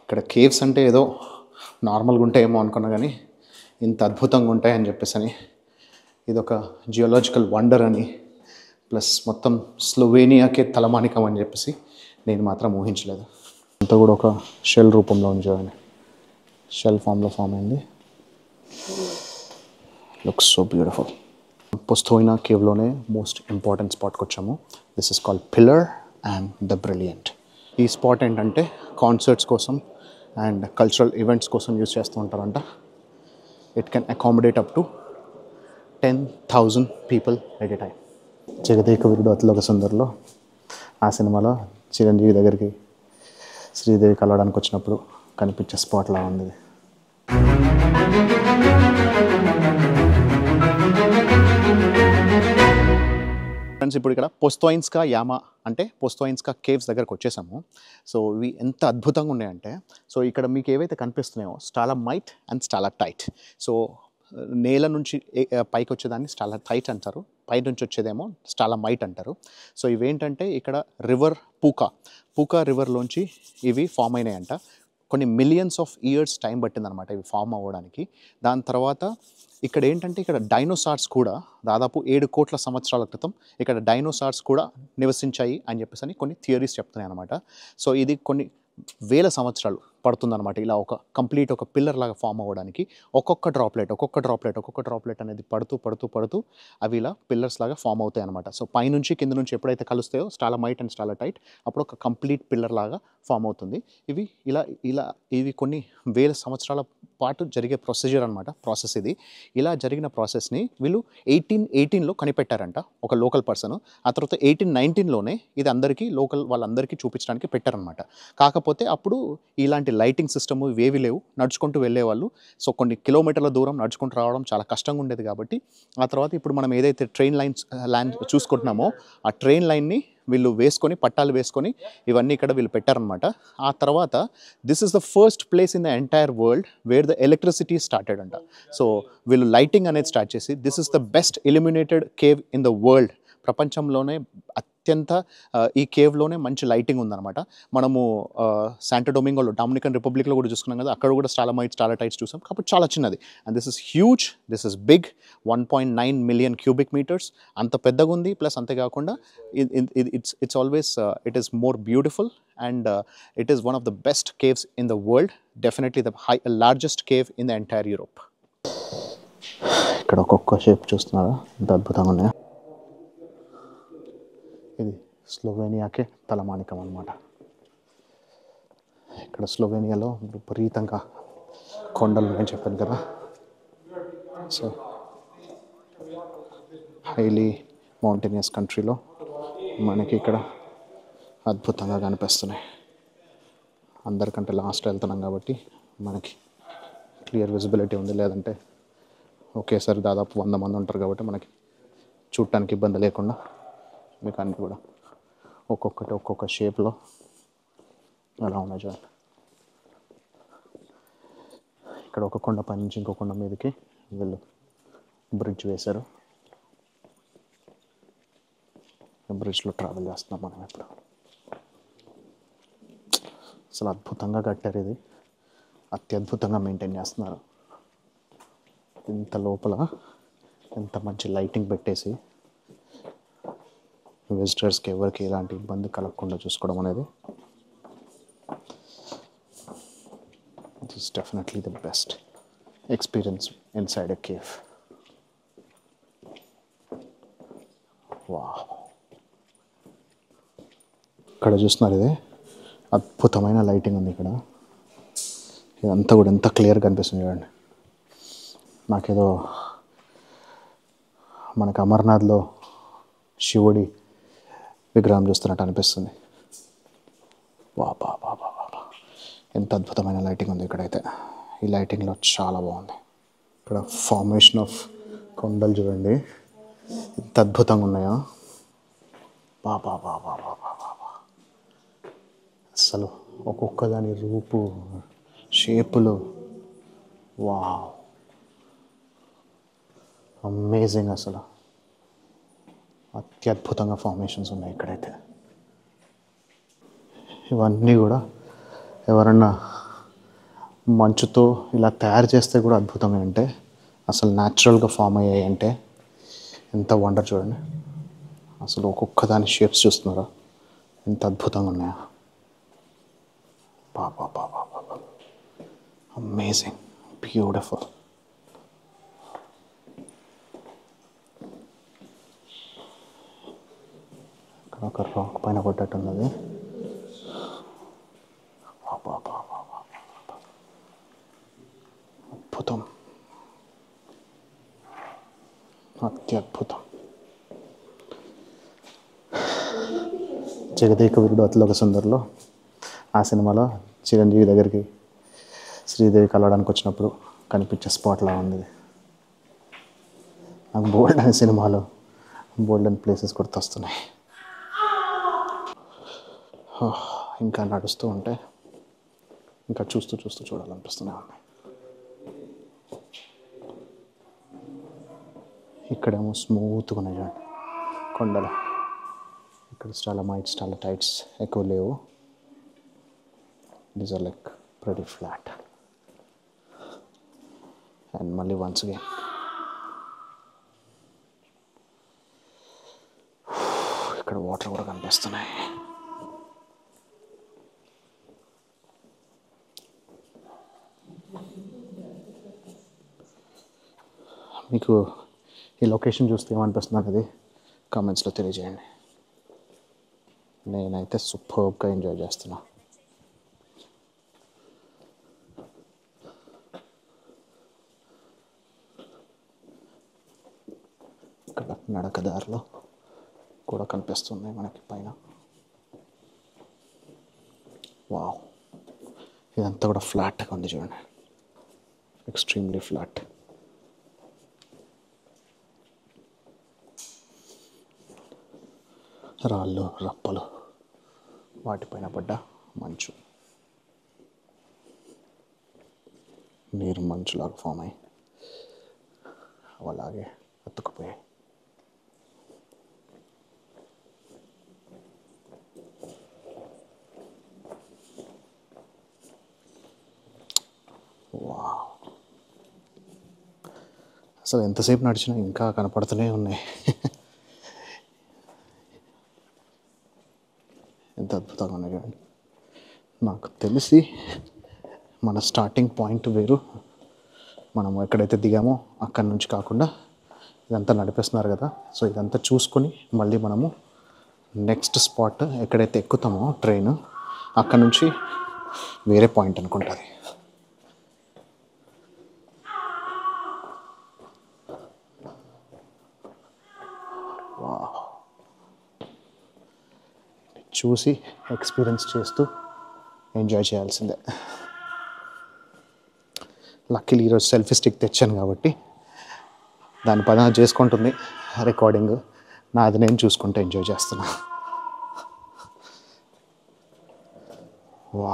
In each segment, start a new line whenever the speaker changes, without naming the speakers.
ఇక్కడ కేవ్స్ అంటే ఏదో నార్మల్గా ఉంటాయేమో అనుకున్నా కానీ ఇంత అద్భుతంగా ఉంటాయని చెప్పేసి అని ఇది ఒక జియోలాజికల్ వండర్ అని ప్లస్ మొత్తం స్లోవేనియాకే తలమానికం అని చెప్పేసి నేను మాత్రం ఊహించలేదు అంతా కూడా ఒక షెల్ రూపంలో ఉంచాను షెల్ ఫామ్లో ఫామ్ అయింది లుక్స్ సో బ్యూటిఫుల్ పొస్తోయినా కేవ్లోనే మోస్ట్ ఇంపార్టెంట్ స్పాట్కి వచ్చాము this is called pillar and the brilliant ఈ స్పాట్ ఏంటంటే కాన్సర్ట్స్ కోసం అండ్ కల్చరల్ ఈవెంట్స్ కోసం యూస్ చేస్తూ ఉంటారంట it can accommodate up to ten thousand people at a time Jagadeka Veerudu Athiloka సుందర్లో ఆ సినిమాలో చిరంజీవి దగ్గరికి శ్రీదేవి కలవడానికి వచ్చినప్పుడు కనిపించే స్పాట్లా ఉంది ఇది. ఫ్రెండ్స్ ఇప్పుడు ఇక్కడ పొస్తోయిన్స్కా యామా అంటే పొస్తోయిన్స్కా కేవ్స్ దగ్గరకు వచ్చేసాము సో ఇవి ఎంత అద్భుతంగా ఉన్నాయంటే సో ఇక్కడ మీకు ఏవైతే కనిపిస్తున్నాయో stalagmite and stalactite so నేల నుంచి ఏ- ఆ, పైకి వచ్చేదాన్ని స్టాలా టైట్ అంటారు పై నుంచి వచ్చేదేమో స్టాలా మైట్ అంటారు సో ఇవేంటంటే ఇక్కడ రివర్ పూకా పూకా రివర్లోంచి ఇవి ఫామ్ అయినాయంట కొన్ని మిలియన్స్ ఆఫ్ ఇయర్స్ టైం పట్టిందనమాట ఇవి ఫామ్ అవ్వడానికి దాని తర్వాత ఇక్కడ ఏంటంటే ఇక్కడ డైనోసార్స్ కూడా దాదాపు ఏడు కోట్ల సంవత్సరాల క్రితం ఇక్కడ డైనోసార్స్ కూడా నివసించాయి అని చెప్పేసి అని కొన్ని థియరీస్ చెప్తున్నాయి అనమాట సో ఇది కొన్ని వేల సంవత్సరాలు పడుతుందన్నమాట ఇలా ఒక కంప్లీట్ ఒక పిల్లర్ లాగా ఫామ్ అవ్వడానికి ఒక్కొక్క డ్రాప్లెట్ ఒక్కొక్క డ్రాప్లెట్ ఒక్కొక్క డ్రాప్లెట్ అనేది పడుతూ పడుతూ పడుతూ అవి ఇలా పిల్లర్స్ లాగా ఫామ్ అవుతాయి అనమాట సో పైనుంచి కింద నుంచి ఎప్పుడైతే కలుస్తాయో స్టాలమైట్ అండ్ స్టాలటైట్ అప్పుడు ఒక కంప్లీట్ పిల్లర్ లాగా ఫామ్ అవుతుంది ఇవి ఇలా ఇలా ఇవి కొన్ని వేల సంవత్సరాల పాటు జరిగే ప్రొసీజర్ అనమాట ప్రాసెస్ ఇది ఇలా జరిగిన ప్రాసెస్ని వీళ్ళు ఎయిటీన్ ఎయిటీన్లో కనిపెట్టారంట ఒక లోకల్ పర్సన్ ఆ తర్వాత ఎయిటీన్ నైన్టీన్లోనే ఇది అందరికీ లోకల్ వాళ్ళందరికీ చూపించడానికి పెట్టారనమాట కాకపోతే అప్పుడు ఇలాంటి లైటింగ్ సిస్టమ్ ఇవేవి లేవు నడుచుకుంటూ వెళ్ళేవాళ్ళు సో కొన్ని కిలోమీటర్ల దూరం నడుచుకుంటూ రావడం చాలా కష్టంగా ఉండేది కాబట్టి ఆ తర్వాత ఇప్పుడు మనం ఏదైతే ట్రైన్ లైన్స్ ల్యాండ్ చూసుకుంటున్నామో ఆ ట్రైన్ లైన్ని వీళ్ళు వేసుకొని పట్టాలు వేసుకొని ఇవన్నీ ఇక్కడ వీళ్ళు పెట్టారనమాట ఆ తర్వాత this is the first place in the entire world where the electricity started అంట సో వీళ్ళు లైటింగ్ అనేది స్టార్ట్ చేసి this is the best eliminated cave in the world ప్రపంచంలోనే అత్యంత ఆ, ఈ కేవ్లోనే మంచి లైటింగ్ ఉందన్నమాట మనము శాంటో డొమింగోలో డామినికన్ రిపబ్లిక్లో కూడా చూసుకున్నాం కదా అక్కడ కూడా స్టాలమైట్ స్టాలటైట్స్ చూసాం కాబట్టి చాలా చిన్నది and this is huge this is big one point nine million cubic metres అంత పెద్దగా ఉంది ప్లస్ అంతేకాకుండా it's it's always it is more beautiful and it is one of the best caves in the world definitely the high largest cave in the entire Europe ఇక్కడ ఒక్కొక్క shape చూస్తున్నారా ఎంత అద్భుతంగా ఉన్నాయా ఇది స్లోవేనియాకే తలమానికం అన్నమాట ఇక్కడ స్లోవేనియాలో విపరీతంగా కొండలు ఉన్నాయని చెప్పాను కదా సో హైలీ మౌంటైనియస్ కంట్రీలో మనకి ఇక్కడ అద్భుతంగా కనిపిస్తున్నాయి అందరికంటే లాస్ట్ వెళ్తున్నాం కాబట్టి మనకి క్లియర్ విజిబిలిటీ ఉంది లేదంటే ఒకేసారి దాదాపు వంద మంది ఉంటారు కాబట్టి మనకి చూడటానికి ఇబ్బంది లేకుండా మీకు అన్ని కూడా ఒక్కొక్కటి ఒక్కొక్క షేప్లో అలా ఉన్నాయి చూడండి ఇక్కడ ఒక కొండ పై నుంచి ఇంకో కొండ మీదకి వీళ్ళు బ్రిడ్జ్ వేశారు బ్రిడ్జ్లో ట్రావెల్ చేస్తున్నాం మనం ఇప్పుడు అసలు అద్భుతంగా కట్టారు ఇది అత్యద్భుతంగా మెయింటైన్ చేస్తున్నారు ఇంత లోపల ఎంత మంచి లైటింగ్ పెట్టేసి విజిటర్స్కి ఎవరికి ఎలాంటి ఇబ్బంది కలగకుండా చూసుకోవడం అనేది this definitely the best experience inside a cave వా ఇక్కడ చూస్తున్నారు ఇది అద్భుతమైన లైటింగ్ ఉంది ఇక్కడ ఇదంతా కూడా ఎంత క్లియర్ కనిపిస్తుంది చూడండి నాకేదో మనకి అమర్నాథ్లో శివుడి విగ్రహం చూస్తున్నట్టు అనిపిస్తుంది వా బా బా బా బా బా. ఎంత అద్భుతమైన లైటింగ్ ఉంది ఇక్కడైతే ఈ లైటింగ్లో చాలా బాగుంది ఇక్కడ ఫార్మేషన్ ఆఫ్ కొండలు చూడండి ఎంత అద్భుతంగా ఉన్నాయో బా బా బా బా బా బా బా బా. అసలు ఒక్కొక్క దాని రూపు షేపులు వా అమేజింగ్ అసలు అత్యద్భుతంగా ఫార్మేషన్స్ ఉన్నాయి ఇక్కడైతే ఇవన్నీ కూడా ఎవరన్నా మంచుతో ఇలా తయారు చేస్తే కూడా అద్భుతమే అంటే అసలు న్యాచురల్గా ఫామ్ అయ్యాయి అంటే ఎంత వండర్ చూడండి అసలు ఒక్కొక్క దాని షేప్స్ చూస్తున్నారా ఎంత అద్భుతంగా ఉన్నాయా బాబా బాబా బాబా అమేజింగ్ బ్యూటిఫుల్ ఇక్కడ ఒక రాక్ పైన పడ్డట్టు ఉన్నది బాబా బాబా బాబా అద్భుతం అత్యద్భుతం జగదేక వీరుడు అతిలోక సుందరిలో ఆ సినిమాలో చిరంజీవి దగ్గరికి శ్రీదేవి కలవడానికి వచ్చినప్పుడు కనిపించే స్పాట్లా ఉంది ఇది. నాకు బోల్డ్ అనే సినిమాలో బోల్డ్ అని ప్లేసెస్ గుర్తొస్తున్నాయి హా, ఇంకా నడుస్తూ ఉంటే ఇంకా చూస్తూ చూస్తూ చూడాలనిపిస్తూనే ఉంది ఇక్కడేమో స్మూత్గా ఉన్నాయి చూడండి కొండలు ఇక్కడ చాలా మైట్స్ చాలా టైట్స్ ఎక్కువ లేవు దీస్ ఆర్ లైక్ ప్రతి ఫ్లాట్ అండ్ మళ్ళీ వన్స్ అగైన్ ఇక్కడ వాటర్ కూడా కనిపిస్తున్నాయి మీకు ఈ లొకేషన్ చూస్తే ఏమనిపిస్తుంది అనేది కామెంట్స్లో తెలియజేయండి నేనైతే సూపర్గా ఎంజాయ్ చేస్తున్నా ఇక్కడ నడక దారిలో కూడా కనిపిస్తుంది మనకి పైన వావ్ ఇదంతా కూడా ఫ్లాట్గా ఉంది చూడండి ఎక్స్ట్రీమ్లీ ఫ్లాట్ రాళ్ళు రప్పలు వాటిపైన పడ్డ మంచు నీరు మంచులాగా ఫామ్ అయ్యి అవి అలాగే అతుక్కుపోయాయి వావ్. అసలు ఎంతసేపు నడిచినా ఇంకా కనపడుతూనే ఉన్నాయి ఎంత అద్భుతంగా ఉన్నాయి చూడండి నాకు తెలిసి మన స్టార్టింగ్ పాయింట్ వేరు మనం ఎక్కడైతే దిగామో అక్కడి నుంచి కాకుండా ఇదంతా నడిపిస్తున్నారు కదా సో ఇదంతా చూసుకొని మళ్ళీ మనము నెక్స్ట్ స్పాట్ ఎక్కడైతే ఎక్కుతామో ట్రైన్ అక్కడ నుంచి వేరే పాయింట్ అనుకుంటుంది చూసి ఎక్స్పీరియన్స్ చేస్తూ ఎంజాయ్ చేయాల్సిందే లక్కీలు ఈరోజు సెల్ఫీ స్టిక్ తెచ్చాను కాబట్టి దాని పని అది చేసుకుంటుంది రికార్డింగ్ నాది నేను చూసుకుంటూ ఎంజాయ్ చేస్తున్నా వా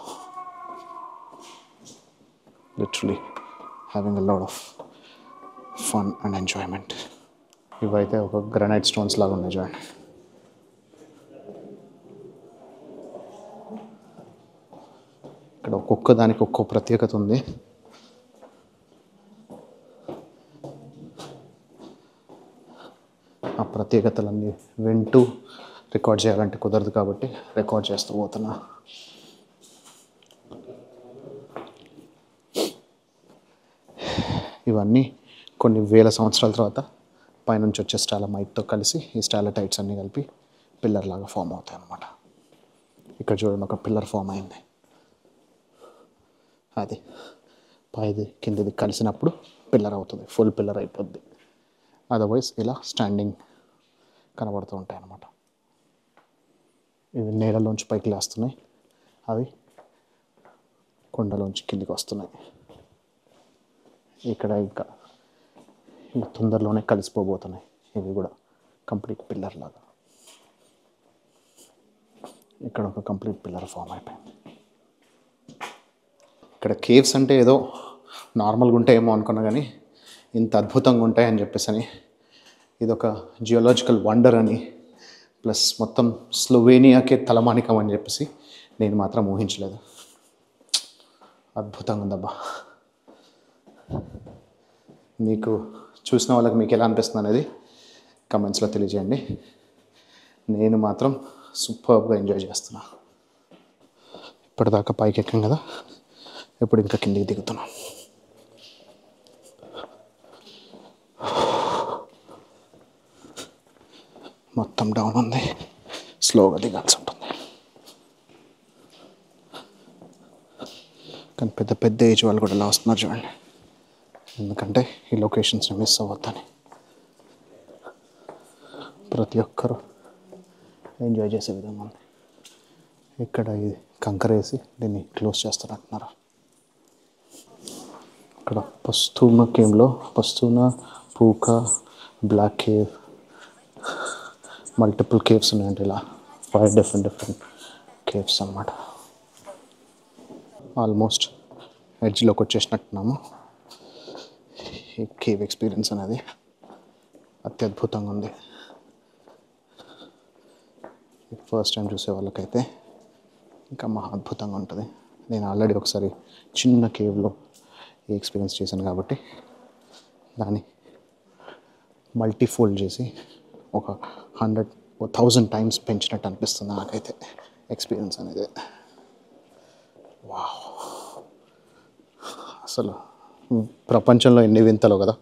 literally having a lot of fun and enjoyment ఇవైతే ఒక గ్రనైట్ స్టోన్స్ లాగా ఉన్నాయి చూడండి ఇక్కడ ఒక్కొక్క దానికి ఒక్కో ప్రత్యేకత ఉంది ఆ ప్రత్యేకతలన్నీ వింటూ రికార్డ్ చేయాలంటే కుదరదు కాబట్టి రికార్డ్ చేస్తూ పోతున్నా ఇవన్నీ కొన్ని వేల సంవత్సరాల తర్వాత పైనుంచి వచ్చే స్టాలమైట్తో కలిసి ఈ స్టాలటైట్స్ అన్నీ కలిపి పిల్లర్ లాగా ఫామ్ అవుతాయి అన్నమాట ఇక్కడ చూడండి ఒక పిల్లర్ ఫామ్ అయింది అది పైది కిందది కలిసినప్పుడు పిల్లర్ అవుతుంది ఫుల్ పిల్లర్ అయిపోద్ది అదర్వైజ్ ఇలా స్టాండింగ్ కనబడుతూ ఉంటాయి అన్నమాట ఇవి నేలలోంచి పైకి లేస్తున్నాయి అవి కొండలోంచి కిందికి వస్తున్నాయి ఇక్కడ ఇంకా ఇవి తొందరలోనే కలిసిపోబోతున్నాయి ఇవి కూడా కంప్లీట్ పిల్లర్ లాగా ఇక్కడ ఒక కంప్లీట్ పిల్లర్ ఫామ్ అయిపోయింది ఇక్కడ కేవ్స్ అంటే ఏదో నార్మల్గా ఉంటాయేమో అనుకున్నా కానీ ఇంత అద్భుతంగా ఉంటాయని చెప్పేసి అని ఇది ఒక జియోలాజికల్ వండర్ అని ప్లస్ మొత్తం స్లోవేనియాకే తలమానికం అని చెప్పేసి నేను మాత్రం ఊహించలేదు అద్భుతంగా ఉందబ్బా మీకు చూసిన వాళ్ళకి మీకు ఎలా అనిపిస్తుంది అనేది కమెంట్స్లో తెలియజేయండి నేను మాత్రం సూపర్గా ఎంజాయ్ చేస్తున్నా ఇప్పటిదాకా పైకి ఎక్కాం కదా ఇప్పుడు ఇంకా కిందికి దిగుతున్నాం మొత్తం డౌన్ ఉంది స్లోగా దిగాల్సి ఉంటుంది కానీ పెద్ద పెద్ద ఏజ్ వాళ్ళు కూడా ఇలా వస్తున్నారు చూడండి ఎందుకంటే ఈ లొకేషన్స్ని మిస్ అవ్వద్దని ప్రతి ఒక్కరూ ఎంజాయ్ చేసే విధంగా ఉంది ఇక్కడ ఇది కంకర వేసి దీన్ని క్లోజ్ చేస్తారంటున్నారు ఇక్కడ పస్తూన కేవ్లో పస్తూన పూక బ్లాక్ కేవ్ మల్టిపుల్ కేవ్స్ ఉన్నాయంటే ఇలా ఫైవ్ డిఫరెంట్ డిఫరెంట్ కేవ్స్ అన్నమాట ఆల్మోస్ట్ ఎడ్జ్లోకి వచ్చేసినట్టున్నాము ఈ కేవ్ ఎక్స్పీరియన్స్ అనేది అత్యద్భుతంగా ఉంది ఫస్ట్ టైం చూసే వాళ్ళకైతే ఇంకా మహా అద్భుతంగా ఉంటుంది నేను ఆల్రెడీ ఒకసారి చిన్న కేవ్లో ఈ ఎక్స్పీరియన్స్ చేశాను కాబట్టి దాన్ని మల్టీఫోల్డ్ చేసి ఒక హండ్రెడ్ థౌజండ్ టైమ్స్ పెంచినట్టు అనిపిస్తుంది నాకైతే ఎక్స్పీరియన్స్ అనేది వావ్ అసలు ప్రపంచంలో ఎన్ని వింతలో కదా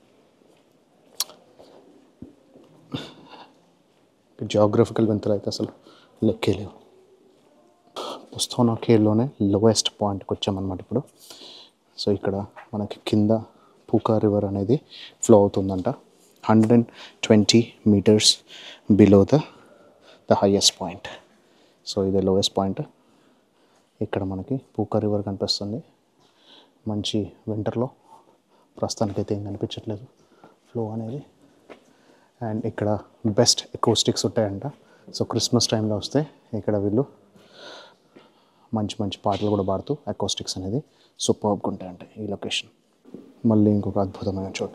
జాగ్రఫికల్ వింతలు అయితే అసలు లెక్కే లేవు పుస్తోనా కేవ్లోనే లోయెస్ట్ పాయింట్కి వచ్చామన్నమాట ఇప్పుడు సో ఇక్కడ మనకి కింద పూకా రివర్ అనేది ఫ్లో అవుతుందంట hundred and twenty metres below the the highest point so ఇదే లోయెస్ట్ పాయింట్ ఇక్కడ మనకి పూకా రివర్ కనిపిస్తుంది మంచి వింటర్లో ప్రస్తుతానికైతే ఏం కనిపించట్లేదు ఫ్లో అనేది అండ్ ఇక్కడ బెస్ట్ ఎకోస్టిక్స్ ఉంటాయంట సో క్రిస్మస్ టైంలో వస్తే ఇక్కడ వీళ్ళు మంచి మంచి పాటలు కూడా పాడుతూ అకోస్టిక్స్ అనేది సూపర్గా ఉంటాయంట ఈ లొకేషన్ మళ్ళీ ఇంకొక అద్భుతమైన చోటు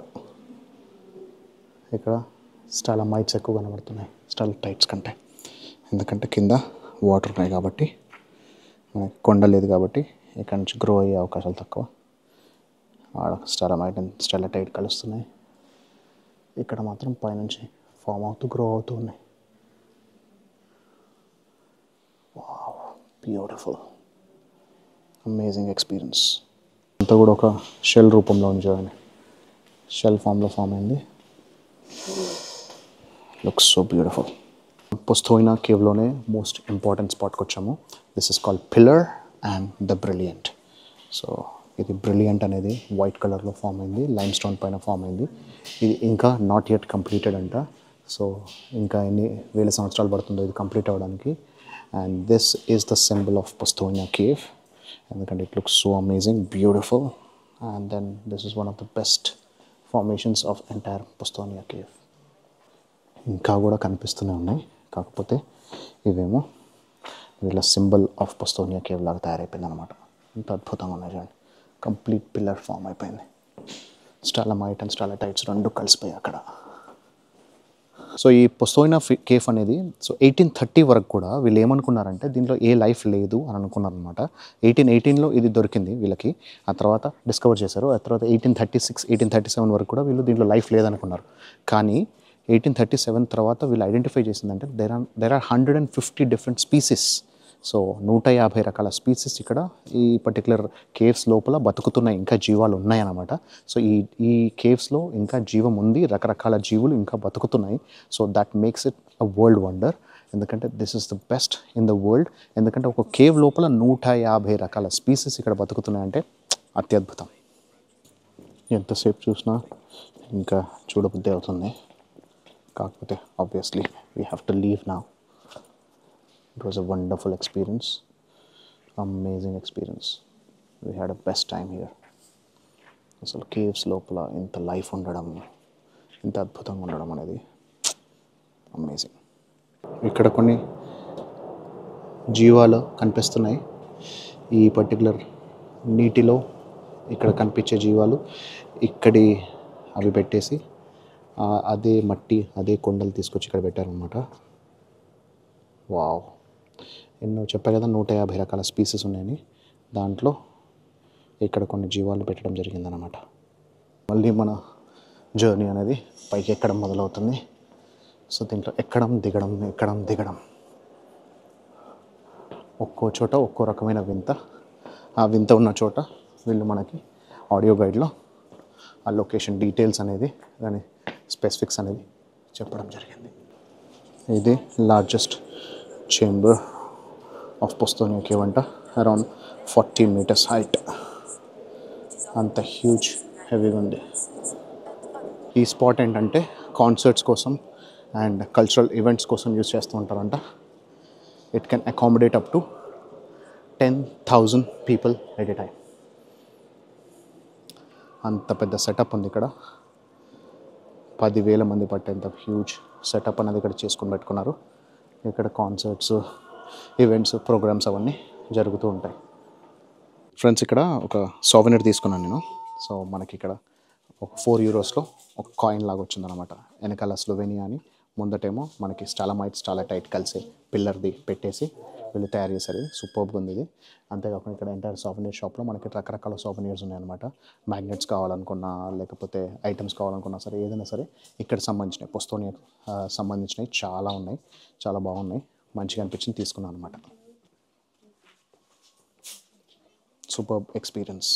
ఇక్కడ స్టాల మైట్స్ ఎక్కువ కనబడుతున్నాయి స్టాల్ టైట్స్ కంటే ఎందుకంటే కింద వాటర్ ఉన్నాయి కాబట్టి మనకి కొండ లేదు కాబట్టి ఇక్కడ నుంచి గ్రో అయ్యే అవకాశాలు తక్కువ ఆడ స్టాలమైట్ అండ్ స్టాలటైట్ కలుస్తున్నాయి ఇక్కడ మాత్రం పైనుంచి ఫామ్ అవుతూ గ్రో అవుతూ ఉన్నాయి బ్యూటిఫుల్ అమేజింగ్ ఎక్స్పీరియన్స్ అంతా కూడా ఒక షెల్ రూపంలో ఉంచాలని షెల్ ఫామ్లో ఫామ్ అయింది లుక్స్ సో బ్యూటిఫుల్ పుస్తోయినా కేవ్లోనే మోస్ట్ ఇంపార్టెంట్ స్పాట్కి వచ్చాము this is called pillar and the brilliant so ఇది బ్రిలియంట్ అనేది వైట్ కలర్లో ఫామ్ అయింది లైమ్ స్టోన్ పైన ఫామ్ అయింది ఇది ఇంకా నాట్ యెట్ కంప్లీటెడ్ అంట సో ఇంకా ఎన్ని వేల సంవత్సరాలు పడుతుందో ఇది కంప్లీట్ అవ్వడానికి and this is the symbol of Postojna cave ఎందుకంటే it looks so amazing beautiful and then this is one of the best formations of entire Postojna cave ఇంకా కూడా కనిపిస్తూనే ఉన్నాయి కాకపోతే ఇవేమో వీళ్ళ సింబల్ ఆఫ్ పస్తోనియా కేవ్ లాగా తయారైపోయింది అనమాట ఇంత అద్భుతంగా ఉన్నాయి చూడండి కంప్లీట్ పిల్లర్ ఫామ్ అయిపోయింది స్టాలమైట్ అండ్ స్టాలటైట్స్ రెండు కలిసిపోయాయి అక్కడ సో ఈ పొస్తోయినా కేఫ్ అనేది సో ఎయిటీన్ థర్టీ వరకు కూడా వీళ్ళు ఏమనుకున్నారంటే దీంట్లో ఏ లైఫ్ లేదు అని అనుకున్నారనమాట ఎయిటీన్ ఎయిటీన్లో ఇది దొరికింది వీళ్ళకి ఆ తర్వాత డిస్కవర్ చేశారు ఆ తర్వాత eighteen thirty six eighteen thirty seven వరకు కూడా వీళ్ళు దీంట్లో లైఫ్ లేదనుకున్నారు కానీ ఎయిటీన్ థర్టీ సెవెన్ తర్వాత వీళ్ళు ఐడెంటిఫై చేసిందంటే there are there are hundred and fifty different species so నూట యాభై రకాల స్పీసెస్ ఇక్కడ ఈ పర్టికులర్ కేవ్స్ లోపల బతుకుతున్నాయి ఇంకా జీవాలు ఉన్నాయన్నమాట సో ఈ ఈ కేవ్స్లో ఇంకా జీవం ఉంది రకరకాల జీవులు ఇంకా బతుకుతున్నాయి so that makes it a world wonder ఎందుకంటే this is the best in the world ఎందుకంటే ఒక కేవ్ లోపల నూట యాభై రకాల స్పీసెస్ ఇక్కడ బతుకుతున్నాయంటే అత్యద్భుతం ఎంతసేపు చూసినా ఇంకా చూడబుద్ధి అవుతుంది కాకపోతే obviously we have to leave నా it was a wonderful experience amazing experience we had a best time here అసలు కేవ్స్ లోపల ఇంత లైఫ్ ఉండడం ఇంత అద్భుతంగా ఉండడం అనేది అమేజింగ్ ఇక్కడ కొన్ని జీవాలు కనిపిస్తున్నాయి ఈ పర్టికులర్ నీటిలో ఇక్కడ కనిపించే జీవాలు ఇక్కడి అవి పెట్టేసి ఆ, అదే మట్టి అదే కొండలు తీసుకొచ్చి ఇక్కడ పెట్టారనమాట వావ్ ఎన్నో చెప్పా కదా నూట యాభై రకాల స్పీసెస్ ఉన్నాయని దాంట్లో ఇక్కడ కొన్ని జీవాలు పెట్టడం జరిగిందనమాట మళ్ళీ మన జర్నీ అనేది పైకి ఎక్కడం మొదలవుతుంది సో దీంట్లో ఎక్కడం దిగడం ఎక్కడం దిగడం ఒక్కో చోట ఒక్కో రకమైన వింత ఆ వింత ఉన్న చోట వీళ్ళు మనకి ఆడియో గైడ్లో ఆ లొకేషన్ డీటెయిల్స్ అనేది దాని స్పెసిఫిక్స్ అనేది చెప్పడం జరిగింది ఇది largest chamber of Postojna cave అంట అరౌండ్ ఫార్టీ మీటర్స్ హైట్ అంత హ్యూజ్ హెవీగా ఉంది ఈ స్పాట్ ఏంటంటే కాన్సర్ట్స్ కోసం అండ్ కల్చరల్ ఈవెంట్స్ కోసం యూజ్ చేస్తూ ఉంటారంట it can accommodate up to ten thousand people at a time అంత పెద్ద సెటప్ ఉంది ఇక్కడ పదివేల మంది పట్టేంత హ్యూజ్ సెటప్ అనేది ఇక్కడ చేసుకొని పెట్టుకున్నారు ఇక్కడ కాన్సర్ట్స్ ఈవెంట్స్ ప్రోగ్రామ్స్ అవన్నీ జరుగుతూ ఉంటాయి ఫ్రెండ్స్ ఇక్కడ ఒక సోవెనర్ తీసుకున్నాను నేను సో మనకి ఇక్కడ ఒక ఫోర్ యూరోస్లో ఒక కాయిన్ లాగా వచ్చిందనమాట వెనకాల స్లోవేనియా అని ముందటేమో మనకి స్టాలమైట్ చాలా టైట్ కలిసి పిల్లర్ది పెట్టేసి వీళ్ళు తయారు చేశారు సూపర్గా ఉంది ఇది అంతేకాకుండా ఇక్కడ ఎంటైర్ సోవెనీర్ షాప్లో మనకి రకరకాల సోవెనీర్స్ ఉన్నాయన్నమాట మ్యాగ్నెట్స్ కావాలనుకున్నా లేకపోతే ఐటమ్స్ కావాలనుకున్నా సరే ఏదైనా సరే ఇక్కడ సంబంధించినవి పొస్తోనియా సంబంధించినవి చాలా ఉన్నాయి చాలా బాగున్నాయి మంచిగా అనిపించింది తీసుకున్నాను అనమాట సూపర్ ఎక్స్పీరియన్స్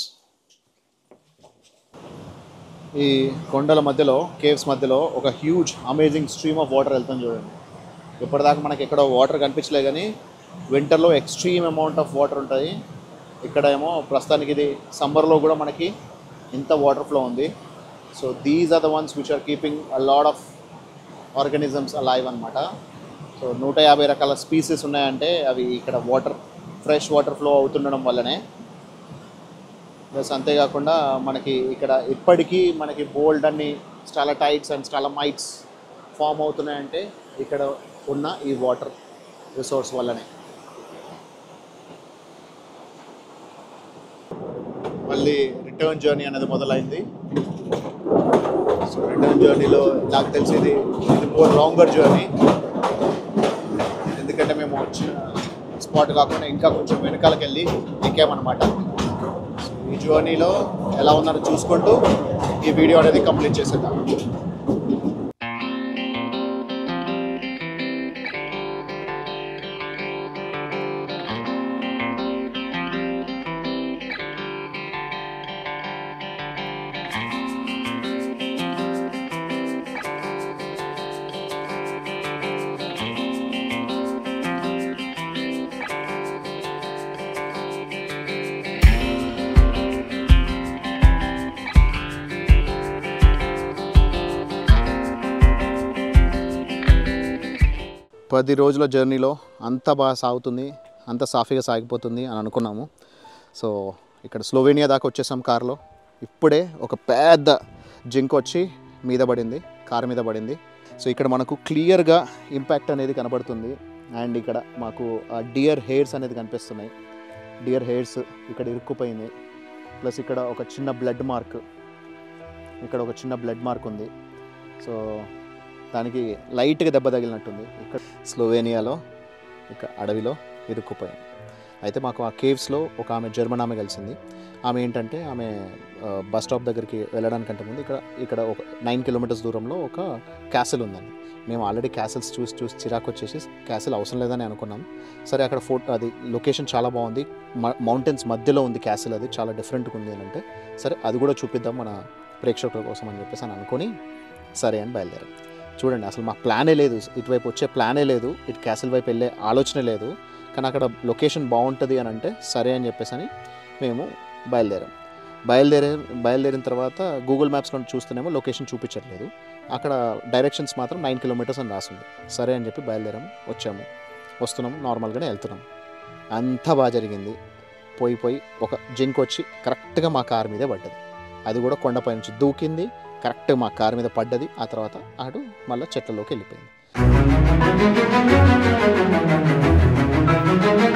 ఈ కొండల మధ్యలో కేవ్స్ మధ్యలో ఒక huge amazing stream of water వెళ్తాం చూడండి ఇప్పటిదాకా మనకి ఎక్కడ వాటర్ కనిపించలే కానీ వింటర్లో ఎక్స్ట్రీమ్ అమౌంట్ ఆఫ్ వాటర్ ఉంటుంది ఇక్కడ ఏమో ప్రస్తుతానికి ఇది సమ్మర్లో కూడా మనకి ఇంత వాటర్ ఫ్లో ఉంది so these are the ones which are keeping a lot of organisms alive అనమాట సో నూట యాభై రకాల స్పీసీస్ ఉన్నాయంటే అవి ఇక్కడ వాటర్ ఫ్రెష్ వాటర్ ఫ్లో అవుతుండడం వల్లనే ప్లస్ అంతేకాకుండా మనకి ఇక్కడ ఇప్పటికీ మనకి బోల్డ్ అన్ని స్టాలటైట్స్ అండ్ స్టాలమైట్స్ ఫామ్ అవుతున్నాయంటే ఇక్కడ ఉన్న ఈ వాటర్ రిసోర్స్ వల్లనే మళ్ళీ రిటర్న్ జర్నీ అనేది మొదలైంది సో రిటర్న్ జర్నీలో నాకు తెలిసి ఇది ఇది మోర్ లాంగర్ జర్నీ ఎందుకంటే మేము వచ్చిన స్పాట్ కాకుండా ఇంకా కొంచెం వెనకాలకి వెళ్ళి ఎక్కామన్నమాట ఈ జర్నీలో ఎలా ఉన్నారో చూసుకుంటూ ఈ వీడియో అనేది కంప్లీట్ చేసేద్దాం పది రోజుల జర్నీలో అంత బాగా సాగుతుంది అంత సాఫీగా సాగిపోతుంది అని అనుకున్నాము సో ఇక్కడ స్లోవేనియా దాకా వచ్చేసాం కార్లో ఇప్పుడే ఒక పెద్ద జింక్ వచ్చి మీద పడింది కారు మీద పడింది సో ఇక్కడ మనకు క్లియర్గా ఇంపాక్ట్ అనేది కనబడుతుంది అండ్ ఇక్కడ మాకు డియర్ హెయిర్స్ అనేది కనిపిస్తున్నాయి డియర్ హెయిర్స్ ఇక్కడ ఇరుక్కుపోయింది ప్లస్ ఇక్కడ ఒక చిన్న బ్లడ్ మార్క్ ఇక్కడ ఒక చిన్న బ్లడ్ మార్క్ ఉంది సో దానికి లైట్గా దెబ్బ తగిలినట్టుంది ఇక్కడ స్లోవేనియాలో ఇక అడవిలో ఇరుక్కుపోయింది అయితే మాకు ఆ కేవ్స్లో ఒక ఆమె జర్మన్ ఆమె కలిసింది ఆమె ఏంటంటే ఆమె ఆ, బస్ స్టాప్ దగ్గరికి వెళ్ళడానికంటే ముందు ఇక్కడ ఇక్కడ ఒక నైన్ కిలోమీటర్స్ దూరంలో ఒక క్యాసిల్ ఉందండి మేము ఆల్రెడీ క్యాసిల్స్ చూసి చూసి చిరాకు వచ్చేసి క్యాసిల్ అవసరం లేదని అనుకున్నాం సరే అక్కడ ఫోటో అది లొకేషన్ చాలా బాగుంది మౌంటైన్స్ మధ్యలో ఉంది క్యాసిల్ అది చాలా డిఫరెంట్గా ఉంది అని అంటే సరే అది కూడా చూపిద్దాం మన ప్రేక్షకుల కోసం అని చెప్పేసి అని అనుకొని సరే అని బయలుదేరాం చూడండి అసలు మా ప్లానే లేదు ఇటువైపు వచ్చే ప్లానే లేదు ఇటు క్యాసిల్ వైపు వెళ్ళే ఆలోచన లేదు కానీ అక్కడ లొకేషన్ బాగుంటుంది అని అంటే సరే అని చెప్పేసి అని మేము బయలుదేరాం బయలుదేరే బయలుదేరిన తర్వాత గూగుల్ మ్యాప్స్లో చూస్తేనేమో లొకేషన్ చూపించట్లేదు అక్కడ డైరెక్షన్స్ మాత్రం నైన్ కిలోమీటర్స్ అని రాసింది సరే అని చెప్పి బయలుదేరాం వచ్చాము వస్తున్నాము నార్మల్గానే వెళ్తున్నాం అంతా బాగా జరిగింది పోయి పోయి ఒక జింక్ వచ్చి కరెక్ట్గా మా కారు మీదే పడ్డది అది కూడా కొండపై నుంచి దూకింది కరెక్ట్గా మా కారు మీద పడ్డది ఆ తర్వాత అటు మళ్ళీ చెట్లలోకి వెళ్ళిపోయింది